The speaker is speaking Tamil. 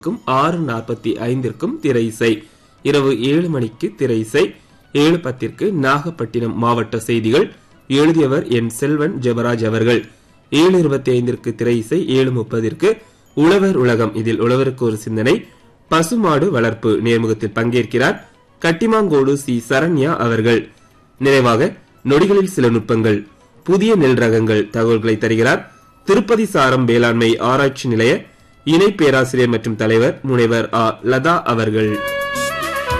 க்கும் ஆறு நாற்பத்தி ஐந்திற்கும் திரை இசை இரவு ஏழு மணிக்கு திரை இசை ஏழு பத்திற்கு நாகப்பட்டினம் மாவட்ட செய்திகள் எழுதியவர் என் செல்வன் ஜெபராஜ் அவர்கள் ஏழு இருபத்தி ஐந்திற்கு திரை இசை ஏழு முப்பதிற்கு உழவர் உலகம் இதில் உழவருக்கு ஒரு சிந்தனை பசுமாடு வளர்ப்பு நேர்முகத்தில் பங்கேற்கிறார் கட்டிமாங்கோடு சி சரண்யா அவர்கள் நிறைவாக நொடிகளில் சில நுட்பங்கள் புதிய நெல் ரகங்கள் தகவல்களை தருகிறார் திருப்பதி சாரம் வேளாண்மை ஆராய்ச்சி நிலைய இணை பேராசிரியர் மற்றும் தலைவர் முனைவர் ஆ லதா அவர்கள்